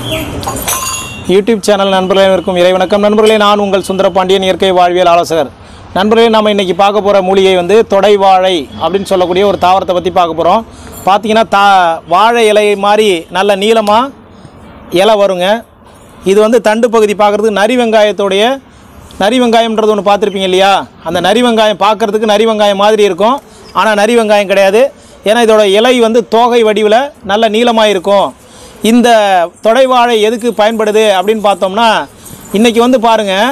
YouTube channel நண்பர்களே இருக்கும் இறை வணக்கம் நண்பர்களே நான் உங்கள் சுந்தரபாண்டியன் இயற்கை வாழ்வியல் ஆலோசகர் நண்பர்களே நம்ம இன்றைக்கி பார்க்க போகிற மூலிகை வந்து தொடை வாழை அப்படின்னு சொல்லக்கூடிய ஒரு தாவரத்தை பற்றி பார்க்க போகிறோம் பார்த்தீங்கன்னா தா வாழை இலை மாதிரி நல்ல நீளமாக இலை வருங்க இது வந்து தண்டு பகுதி பார்க்குறதுக்கு நரி வெங்காயத்தோடைய நரி வெங்காயம்ன்றது ஒன்று பார்த்துருப்பீங்க இல்லையா அந்த நரி வெங்காயம் பார்க்குறதுக்கு நரி வெங்காயம் மாதிரி இருக்கும் ஆனால் நரி வெங்காயம் கிடையாது ஏன்னா இதோட இலை வந்து தோகை வடிவில் நல்ல நீளமாக இருக்கும் இந்த தொடைவாழை எதுக்கு பயன்படுது அப்படின்னு பார்த்தோம்னா இன்றைக்கி வந்து பாருங்கள்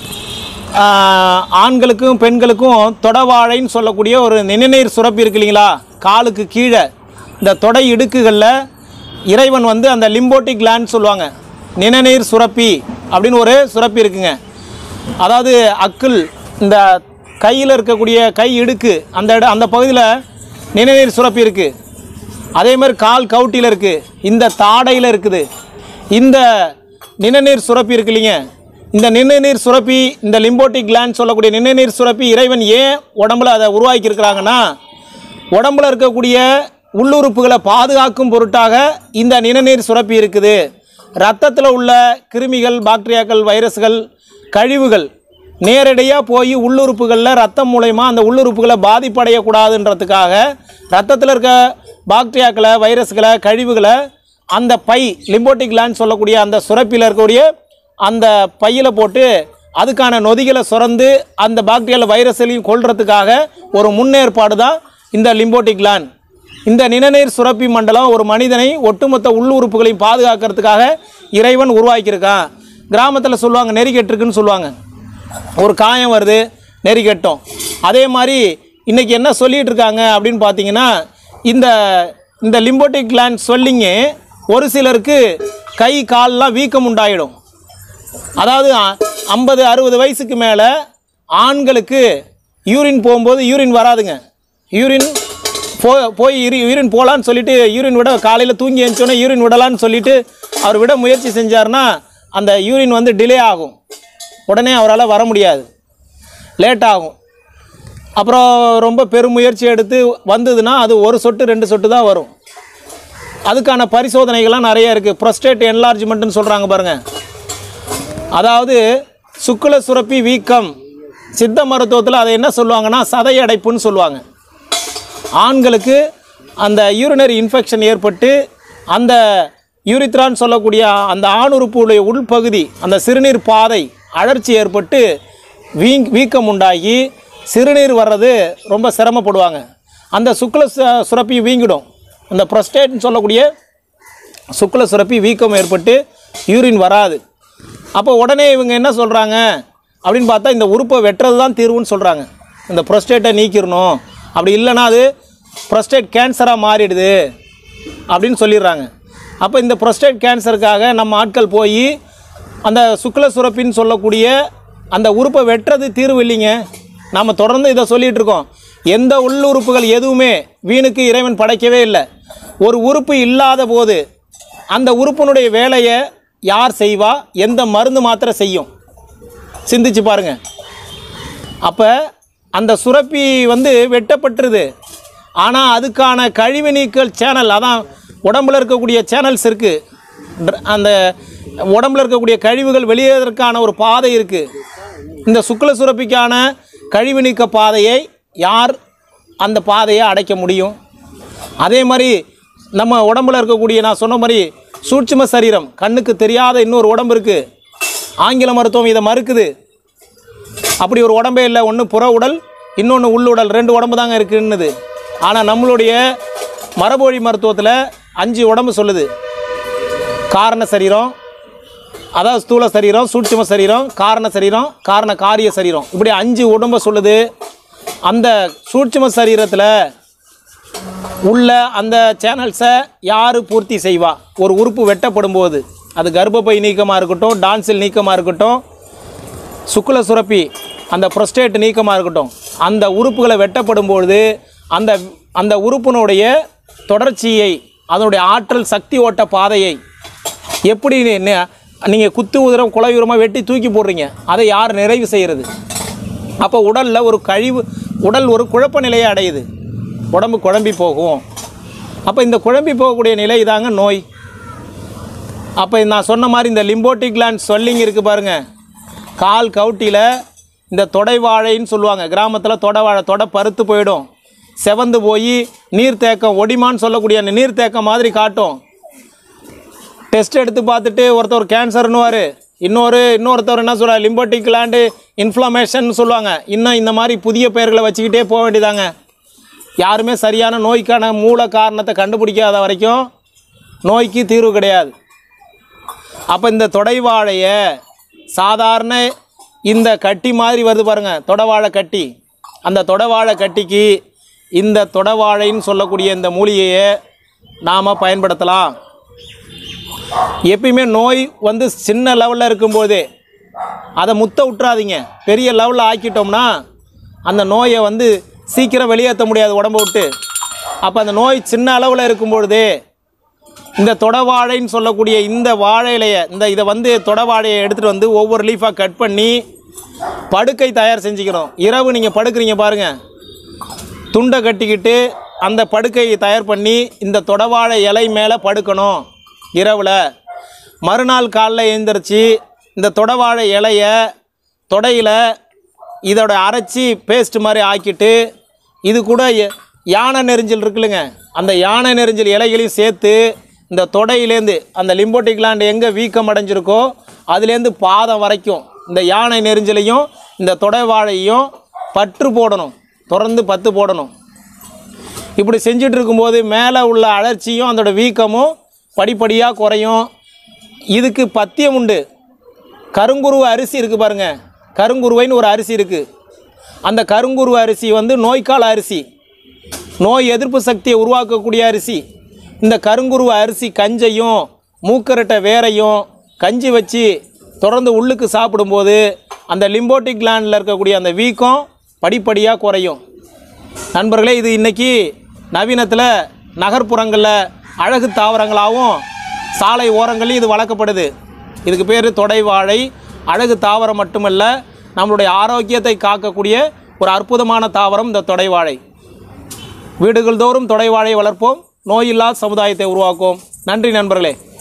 ஆஹ், ஆண்களுக்கும் பெண்களுக்கும் தொடவாழைன்னு சொல்லக்கூடிய ஒரு நிணநீர் சுரப்பி இருக்கு இல்லைங்களா காலுக்கு கீழே இந்த தொடை இடுக்குகளில் இறைவன் வந்து அந்த லிம்போட்டிக் கிளாண்ட் சொல்லுவாங்க நிணநீர் சுரப்பி அப்படின்னு ஒரு சுரப்பி இருக்குங்க அதாவது அக்குள் இந்த கையில் இருக்கக்கூடிய கை இடுக்கு அந்த இட அந்த பகுதியில் நிணநீர் சுரப்பி இருக்குது அதே மாதிரி கால் கவுட்டியில் இருக்குது இந்த தாடையில் இருக்குது இந்த நிணநீர் சுரப்பி இருக்கு இல்லைங்க இந்த நிணநீர் சுரப்பி இந்த லிம்போட்டிக் கிளாண்ட் சொல்லக்கூடிய நிணநீர் சுரப்பி இறைவன் ஏன் உடம்புல அதை உருவாக்கி இருக்கிறாங்கன்னா உடம்புல இருக்கக்கூடிய உள்ளுறுப்புகளை பாதுகாக்கும் பொருட்டாக இந்த நிணநீர் சுரப்பி இருக்குது ரத்தத்தில் உள்ள கிருமிகள் பாக்டீரியாக்கள் வைரஸ்கள் கழிவுகள் நேரடியாக போய் உள்ளுறுப்புகளில் ரத்தம் மூலயமா அந்த உள்ளுறுப்புகளை பாதிப்படையக்கூடாதுன்றதுக்காக ரத்தத்தில் இருக்க பாக்டீரியாக்களை வைரஸ்களை கழிவுகளை அந்த பை லிம்போட்டிக் லேண்ட் சொல்லக்கூடிய அந்த சுரப்பியில் இருக்கக்கூடிய அந்த பையில் போட்டு அதுக்கான நொதிகளை சுரந்து அந்த பாக்டீரியால வைரஸ்களையும் கொல்றதுக்காக ஒரு முன்னேற்பாடு தான் இந்த லிம்போட்டிக் லேண்ட் இந்த நிணநீர் சுரப்பி மண்டலம் ஒரு மனிதனை ஒட்டுமொத்த உள்ளுறுப்புகளையும் பாதுகாக்கிறதுக்காக இறைவன் உருவாக்கியிருக்கான் கிராமத்தில் சொல்லுவாங்க நெறி கெட்டிருக்குன்னு சொல்லுவாங்க ஒரு காயம் வருது நெறி கெட்டும் அதே மாதிரி இன்றைக்கி என்ன சொல்லிகிட்டு இருக்காங்க அப்படின்னு பார்த்தீங்கன்னா இந்த இந்த லிம்போட்டிக் கிளாண்ட் சொல்லிங்க ஒரு சிலருக்கு கை கால்லாம் வீக்கம் உண்டாயிடும் அதாவது ஐம்பது அறுபது வயசுக்கு மேலே ஆண்களுக்கு யூரின் போகும்போது யூரின் வராதுங்க யூரின் போ போய் இரு யூரின் போகலான்னு சொல்லிட்டு யூரின் விட காலையில் தூங்கி எழுந்தோன்னே யூரின் விடலான்னு சொல்லிட்டு அவர் விட முயற்சி செஞ்சார்னா அந்த யூரின் வந்து டிலே ஆகும் உடனே அவரால் வர முடியாது லேட் ஆகும் அப்புறம் ரொம்ப பெருமுயற்சி எடுத்து வந்ததுன்னா அது ஒரு சொட்டு ரெண்டு சொட்டு தான் வரும் அதுக்கான பரிசோதனைகள்லாம் நிறைய இருக்குது ப்ரொஸ்டேட் என்லார்ஜ்மெண்ட்னு சொல்கிறாங்க பாருங்கள் அதாவது சுக்குல சுரப்பி வீக்கம் சித்த மருத்துவத்தில் அதை என்ன சொல்லுவாங்கன்னா சதை அடைப்புன்னு சொல்லுவாங்க ஆண்களுக்கு அந்த யூரினரி இன்ஃபெக்ஷன் ஏற்பட்டு அந்த யூரித்ரான்னு சொல்லக்கூடிய அந்த ஆணுறுப்புடைய உள்பகுதி அந்த சிறுநீர் பாதை அழற்சி ஏற்பட்டு வீங் வீக்கம் உண்டாகி சிறுநீர் வர்றது ரொம்ப சிரமப்படுவாங்க அந்த சுக்குல சு- சுரப்பி வீங்கிடும் அந்த ப்ரொஸ்டேட்னு சொல்லக்கூடிய சுக்குல சுரப்பி வீக்கம் ஏற்பட்டு யூரின் வராது அப்போ உடனே இவங்க என்ன சொல்கிறாங்க அப்படின்னு பார்த்தா இந்த உறுப்பை வெட்டுறது தான் தீர்வுன்னு சொல்கிறாங்க இந்த ப்ரொஸ்டேட்டை நீக்கிடணும் அப்படி இல்லைன்னா அது ப்ரொஸ்டேட் கேன்சராக மாறிடுது அப்படின்னு சொல்லிடுறாங்க அப்போ இந்த ப்ரொஸ்டேட் கேன்சருக்காக நம்ம ஆட்கள் போய் அந்த சுக்ல சுரப்பின்னு சொல்லக்கூடிய அந்த உறுப்பை வெட்டுறது தீர்வு இல்லைங்க நாம் தொடர்ந்து இதை சொல்லிகிட்டு இருக்கோம் எந்த உள்ளுறுப்புகள் எதுவுமே வீணுக்கு இறைவன் படைக்கவே இல்லை ஒரு உறுப்பு இல்லாத போது அந்த உறுப்பினுடைய வேலையை யார் செய்வா எந்த மருந்து மாத்திரை செய்யும் சிந்திச்சு பாருங்க அப்போ அந்த சுரப்பி வந்து வெட்டப்பட்டுருது ஆனால் அதுக்கான கழிவு நீக்கல் சேனல் அதான் உடம்புல இருக்கக்கூடிய சேனல்ஸ் இருக்குது அந்த உடம்புல இருக்கக்கூடிய கழிவுகள் வெளியேறதுக்கான ஒரு பாதை இருக்குது இந்த சுக்ல சுரப்பிக்கான கழிவு நீக்க பாதையை யார் அந்த பாதையை அடைக்க முடியும் அதே மாதிரி நம்ம உடம்புல இருக்கக்கூடிய நான் சொன்ன மாதிரி சூட்சும சரீரம் கண்ணுக்கு தெரியாத இன்னொரு உடம்பு இருக்குது ஆங்கில மருத்துவம் இதை மறுக்குது அப்படி ஒரு உடம்பே இல்லை ஒன்று புற உடல் இன்னொன்று உள்ளுடல் ரெண்டு உடம்பு தாங்க இருக்குன்னுது ஆனால் நம்மளுடைய மரபொழி மருத்துவத்தில் அஞ்சு உடம்பு சொல்லுது காரண சரீரம் அதாவது ஸ்தூல சரீரம் சூட்சும சரீரம் காரண சரீரம் காரண காரிய சரீரம் இப்படி அஞ்சு உடம்பை சொல்லுது அந்த சூட்சும சரீரத்தில் உள்ள அந்த சேனல்ஸை யார் பூர்த்தி செய்வா ஒரு உறுப்பு வெட்டப்படும் போது அது கர்ப்பப்பை நீக்கமாக இருக்கட்டும் டான்சில் நீக்கமாக இருக்கட்டும் சுக்குல சுரப்பி அந்த ப்ரொஸ்டேட் நீக்கமாக இருக்கட்டும் அந்த உறுப்புகளை வெட்டப்படும் பொழுது அந்த அந்த உறுப்பினுடைய தொடர்ச்சியை அதனுடைய ஆற்றல் சக்தி ஓட்ட பாதையை எப்படி நீங்கள் குத்து உதிரம் குலை உரமாக வெட்டி தூக்கி போடுறீங்க அதை யார் நிறைவு செய்கிறது அப்போ உடலில் ஒரு கழிவு உடல் ஒரு குழப்ப நிலையை அடையுது உடம்பு குழம்பி போகும் அப்போ இந்த குழம்பி போகக்கூடிய நிலை தாங்க நோய் அப்போ நான் சொன்ன மாதிரி இந்த லிம்போட்டிக் கிளாண்ட் ஸ்வெல்லிங் இருக்குது பாருங்கள் கால் கவுட்டியில் இந்த தொடை வாழைன்னு சொல்லுவாங்க கிராமத்தில் தொடை வாழை தொடை பருத்து போயிடும் செவந்து போய் நீர்த்தேக்கம் ஒடிமான்னு சொல்லக்கூடிய அந்த நீர்த்தேக்கம் மாதிரி காட்டும் டெஸ்ட் எடுத்து பார்த்துட்டு ஒருத்தர் கேன்சர்னுவார் இன்னொரு இன்னொருத்தர் என்ன சொல்கிறார் லிம்போட்டிக் கிளாண்டு இன்ஃப்ளமேஷன் சொல்லுவாங்க இன்னும் இந்த மாதிரி புதிய பெயர்களை வச்சுக்கிட்டே போக வேண்டியதாங்க யாருமே சரியான நோய்க்கான மூல காரணத்தை கண்டுபிடிக்காத வரைக்கும் நோய்க்கு தீர்வு கிடையாது அப்போ இந்த தொடைவாழையை சாதாரண இந்த கட்டி மாதிரி வருது பாருங்கள் தொடவாழை கட்டி அந்த தொடவாழை கட்டிக்கு இந்த தொடவாழைன்னு சொல்லக்கூடிய இந்த மூலிகையை நாம் பயன்படுத்தலாம் எப்பயுமே நோய் வந்து சின்ன லெவலில் இருக்கும்போதே அதை முத்த விட்டுறாதீங்க பெரிய லெவலில் ஆக்கிட்டோம்னா அந்த நோயை வந்து சீக்கிரம் வெளியேற்ற முடியாது உடம்ப விட்டு அப்போ அந்த நோய் சின்ன அளவில் இருக்கும்பொழுதே இந்த தொடவாழைன்னு சொல்லக்கூடிய இந்த வாழை இலையை இந்த இதை வந்து தொடவாழையை எடுத்துகிட்டு வந்து ஒவ்வொரு லீஃபாக கட் பண்ணி படுக்கை தயார் செஞ்சுக்கிறோம் இரவு நீங்கள் படுக்கிறீங்க பாருங்கள் துண்டை கட்டிக்கிட்டு அந்த படுக்கையை தயார் பண்ணி இந்த தொடவாழை இலை மேலே படுக்கணும் இரவில் மறுநாள் காலைல எழுந்திரிச்சு இந்த தொடவாழை இலைய தொடையில் இதோட அரைச்சி பேஸ்ட் மாதிரி ஆக்கிட்டு இது கூட ய- யானை நெரிஞ்சல் இருக்குல்லுங்க அந்த யானை நெரிஞ்சல் இலைகளையும் சேர்த்து இந்த தொடையிலேருந்து அந்த லிம்போட்டிக் gland எங்கே வீக்கம் அடைஞ்சிருக்கோ அதுலேருந்து பாதம் வரைக்கும் இந்த யானை நெரிஞ்சலையும் இந்த தொடை வாழையும் பற்று போடணும் தொடர்ந்து பத்து போடணும் இப்படி செஞ்சுட்டு இருக்கும்போது மேலே உள்ள அழற்சியும் அதோட வீக்கமும் படிப்படியாக குறையும் இதுக்கு பத்தியம் உண்டு கருங்குருவை அரிசி இருக்குது பாருங்க கருங்குருவைன்னு ஒரு அரிசி இருக்குது அந்த கருங்குருவை அரிசி வந்து நோய்க்கால அரிசி நோய் எதிர்ப்பு சக்தியை உருவாக்கக்கூடிய அரிசி இந்த கருங்குருவை அரிசி கஞ்சையும் மூக்கரட்டை வேரையும் கஞ்சி வச்சு தொடர்ந்து உள்ளுக்கு சாப்பிடும்போது அந்த லிம்போட்டிக் கிளாண்டில் இருக்கக்கூடிய அந்த வீக்கம் படிப்படியாக குறையும் நண்பர்களே இது இன்னைக்கு நவீனத்தில் நகர்ப்புறங்களில் அழகு தாவரங்களாகவும் சாலை ஓரங்களையும் இது வளர்க்கப்படுது இதுக்கு பேர் தொடை வாழை அழகு தாவரம் மட்டுமல்ல நம்மளுடைய ஆரோக்கியத்தை காக்கக்கூடிய ஒரு அற்புதமான தாவரம் இந்த தொடை வாழை வீடுகள் தோறும் தொடை வாழை வளர்ப்போம் நோயில்லா சமுதாயத்தை உருவாக்குவோம் நன்றி நண்பர்களே